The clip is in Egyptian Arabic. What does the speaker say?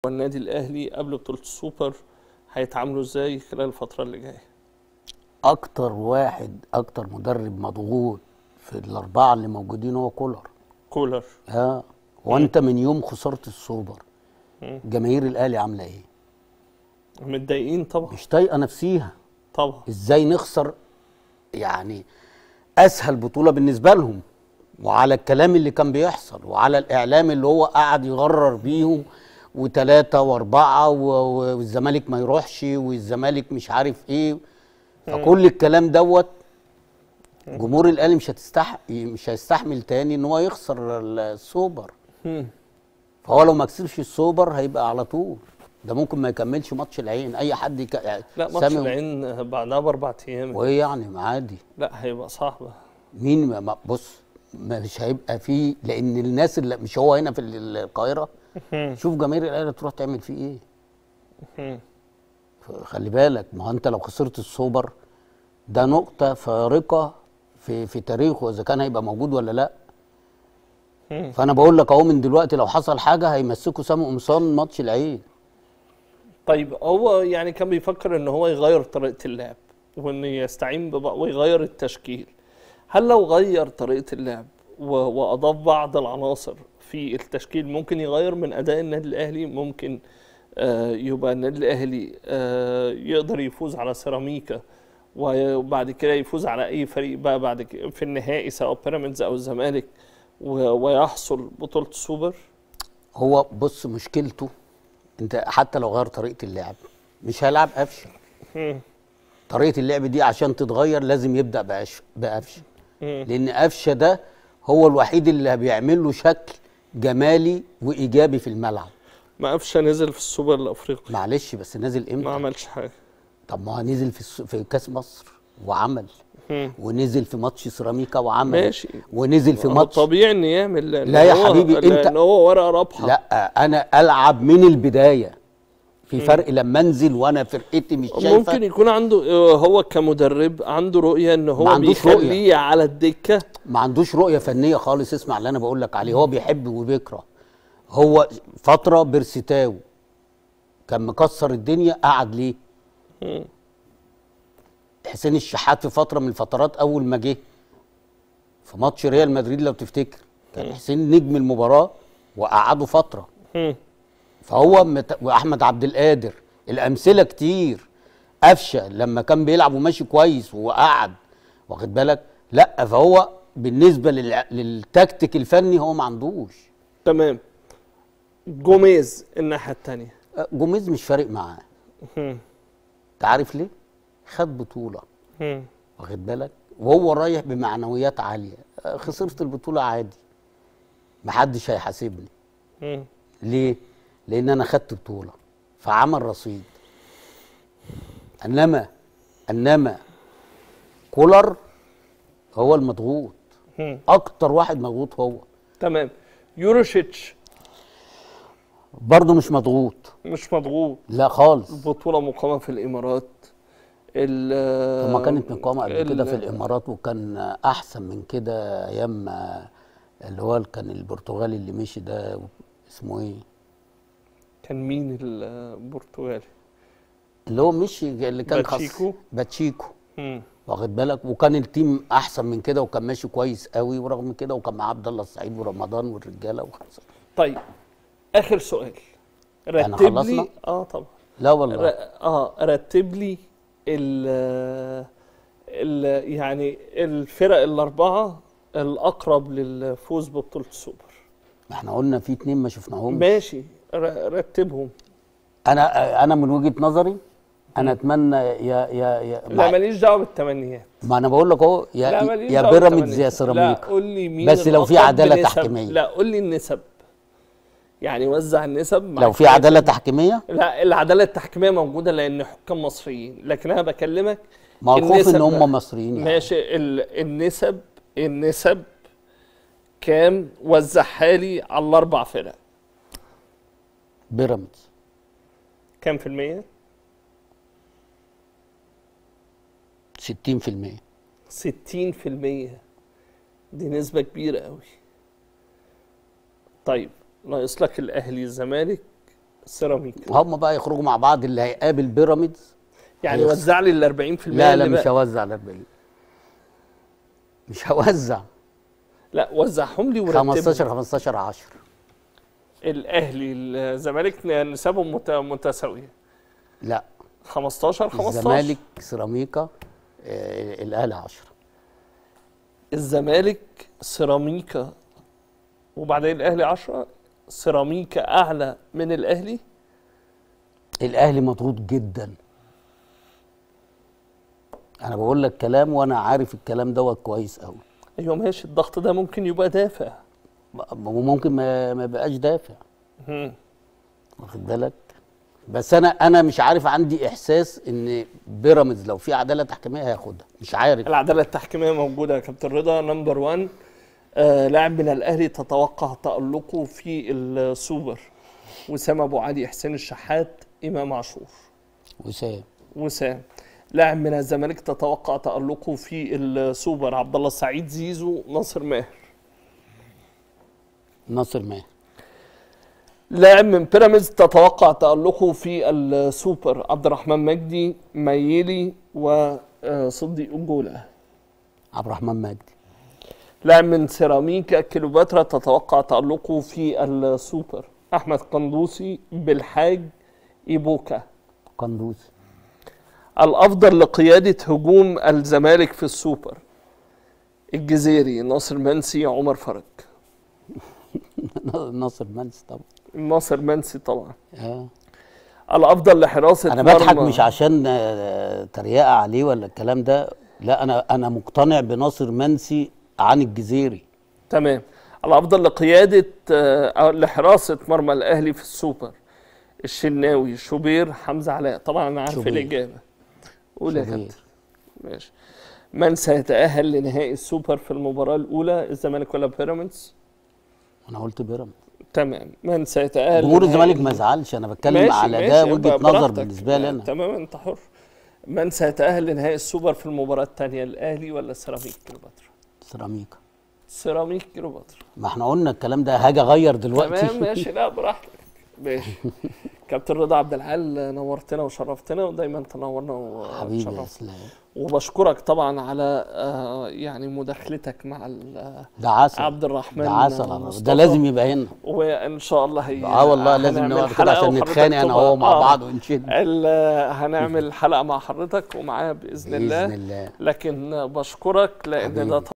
والنادي الاهلي قبل بطوله السوبر هيتعاملوا ازاي خلال الفتره اللي جايه اكتر واحد اكتر مدرب مضغوط في الاربعه اللي موجودين هو كولر كولر ها وانت من يوم خساره السوبر مم. جماهير الاهلي عامله ايه متضايقين طبعا مش طايقه نفسيها طبعا ازاي نخسر يعني اسهل بطوله بالنسبه لهم وعلى الكلام اللي كان بيحصل وعلى الاعلام اللي هو قعد يغرر بيهم وثلاثة واربعة و- و- والزمالك ما يروحش والزمالك مش عارف ايه فكل الكلام دوت جمهور الاهلي مش هتستح مش هيستحمل تاني ان هو يخسر السوبر مم. فهو لو ما كسبش السوبر هيبقى على طول ده ممكن ما يكملش ماتش العين اي حد يك... لا ماتش العين بعدها باربع ايام وايه يعني عادي لا هيبقى صعب مين ما- ما بص مش هيبقى فيه لان الناس اللي مش هو هنا في ال- القاهره شوف جماهير الاهلي تروح تعمل فيه ايه مم. خلي بالك ما هو انت لو خسرت السوبر ده نقطه فارقه في في تاريخه اذا كان هيبقى موجود ولا لا مم. فانا بقول لك اهو من دلوقتي لو حصل حاجه هيمسكوا سامي قمصان ماتش العين طيب هو يعني كان بيفكر ان هو يغير طريقه اللعب وان يستعين ببعض ويغير التشكيل هل لو غير طريقه اللعب و- واضاف بعض العناصر في التشكيل ممكن يغير من اداء النادي الاهلي ممكن آه يبقى النادي الاهلي آه يقدر يفوز على سيراميكا وبعد كده يفوز على اي فريق بقى بعد كده في النهائي سواء بيراميدز او الزمالك و- ويحصل بطوله السوبر هو بص مشكلته انت حتى لو غير طريقه اللعب مش هيلعب قفشه مم. طريقه اللعب دي عشان تتغير لازم يبدا بقش- بقفشه مم. لان قفشه ده هو الوحيد اللي بيعمل له شكل جمالي وايجابي في الملعب ما قفشه نزل في السوبر الافريقي معلش بس نازل ما امتى عملش حاجه طب ما هو نزل في الس- في كاس مصر وعمل مم. ونزل في ماتش سيراميكا وعمل ماشي. ونزل في هو ماتش طبيعي انه يعمل لأن لا يا هو- حبيبي، أنت- لان هو ورقه رابحه لا انا العب من البدايه في فرق لما انزل وانا فرقتي مش شايفه ممكن يكون عنده آه، هو كمدرب عنده رؤيه ان هو ما عندوش رؤية. بيخليه على الدكه ما عندوش رؤيه فنيه خالص اسمع اللي انا بقول لك عليه هو بيحب وبيكره هو فتره بيرسيتاو كان مكسر الدنيا قعد ليه مم. حسين الشحات في فتره من الفترات اول ما جه في ماتش ريال مدريد لو تفتكر كان حسين نجم المباراه وقعده فتره مم. فهو مت... واحمد عبد القادر الامثله كتير قفشه لما كان بيلعب وماشي كويس وقعد واخد بالك لا فهو بالنسبه لل... للتكتيك الفني هو ما عندوش تمام جوميز الناحيه الثانيه أه، جوميز مش فارق معاه انت عارف ليه خد بطوله واخد بالك وهو رايح بمعنويات عاليه أه، خسرت البطوله عادي محدش هيحاسبني ليه لان انا خدت بطوله فعمل رصيد انما انما كولر هو المضغوط اكتر واحد مضغوط هو تمام يوروشيتش برضه مش مضغوط مش مضغوط لا خالص البطوله مقامه في الامارات ال لما كانت مقامه قبل كده في ال- الامارات وكان احسن من كده ايام ما اللي هو كان البرتغالي اللي مشي ده اسمه ايه كان مين البرتغالي اللي هو مشي اللي كان خاص باتشيكو؟ باتشيكو مم. واخد بالك وكان التيم احسن من كده وكان ماشي كويس قوي ورغم كده وكان معاه عبد الله السعيد ورمضان والرجاله وخلص طيب اخر سؤال يعني رتب خلصنا؟ لي اه طبعا لا والله ر... اه رتب لي ال ال يعني الفرق الاربعه الاقرب للفوز ببطوله السوبر احنا قلنا في اتنين ما شفناهمش ماشي ر... رتبهم انا انا من وجهه نظري انا اتمنى يا يا يا لا ماليش دعوه بالتمنيات ما انا بقول لك اهو لا يا ماليش يا دعوة بيراميدز بالتمنيات. يا لا سيراميكا قول لي مين بس لو في الأقرب عدالة بنسب. تحكيمية. لا قول لي النسب يعني وزع النسب مع لو في الفرق. عداله تحكيميه لا العداله التحكيميه موجوده لان حكام مصريين لكن انا بكلمك ما هو الخوف النسب ان بقى. هم مصريين يعني. ماشي ال- النسب النسب كام وزعها لي على الاربع فرق بيراميدز كام في المية 60% 60 في المية دي نسبة كبيرة قوي طيب ناقص لك الاهلي الزمالك سيراميكا هم بقى يخرجوا مع بعض اللي هيقابل بيراميدز يعني هيخسر. وزع لي ال 40% لا لا اللي مش بقى. هوزع ال 40 مش هوزع لا وزعهم لي ورتبهم 15 15 10 الاهلي الزمالك نسبهم مت- متساويه لا 15 15 الزمالك سيراميكا آه، الاهلي 10 الزمالك سيراميكا وبعدين الاهلي 10 سيراميكا اعلى من الاهلي الاهلي مضغوط جدا انا بقول لك كلام وانا عارف الكلام دوت كويس قوي ايوه ماشي الضغط ده ممكن يبقى دافع وممكن ما ما يبقاش دافع مم. واخد بالك بس انا انا مش عارف عندي احساس ان بيراميدز لو في عداله تحكيميه هياخدها مش عارف العداله التحكيميه موجوده يا كابتن رضا نمبر 1 آه لاعب من الاهلي تتوقع تالقه في السوبر وسام ابو علي حسين الشحات امام عاشور وسام وسام لاعب من الزمالك تتوقع تالقه في السوبر عبد الله السعيد زيزو ناصر ماهر ناصر ماهر لاعب من بيراميدز تتوقع تألقه في السوبر عبد الرحمن مجدي ميلي وصديق الجولة عبد الرحمن مجدي لاعب من سيراميكا كيلوباترا تتوقع تألقه في السوبر أحمد قندوسي بالحاج إيبوكا قندوسي الأفضل لقيادة هجوم الزمالك في السوبر الجزيري ناصر منسي عمر فرج ناصر منسي طبعا ناصر منسي طبعا آه. الأفضل لحراسة انا بضحك مرمى- مش عشان آه، تريقه عليه ولا الكلام ده لا انا انا مقتنع بناصر منسي عن الجزيري تمام الافضل لقياده آه، أو لحراسه مرمى الاهلي في السوبر الشناوي شوبير حمزه علاء طبعا انا عارف شوبير. الاجابه قول يا شوبير. كابتن ماشي من سيتاهل لنهائي السوبر في المباراه الاولى الزمالك ولا بيراميدز انا قلت بيراميدز تمام من سيتاهل جمهور لنهائي- الزمالك ما يزعلش انا بتكلم ماشي على ماشي ده يبقى وجهه نظر براحتك. بالنسبه لي انا تمام انت حر من سيتاهل لنهائي السوبر في المباراه الثانيه الاهلي ولا سيراميك كليوباترا سيراميكا سيراميك كليوباترا ما احنا قلنا الكلام ده هاجي اغير دلوقتي تمام ماشي لا براحتك ماشي كابتن رضا عبد العال نورتنا وشرفتنا ودايما تنورنا حبيبي يا وشرفتنا اسلام وبشكرك طبعا على آه، يعني مداخلتك مع ال- ده عسل عبد الرحمن ده عسل على- مصطفى. ده لازم يبقى هنا وان شاء الله هي اه والله لازم هنعمل نقعد كده حلقة عشان وحضرتك نتخانق انا تبقى- وهو مع آه، بعض ونشد ال- هنعمل حلقه مع حضرتك ومعاه باذن الله باذن الله لكن بشكرك لان حبيبي. ده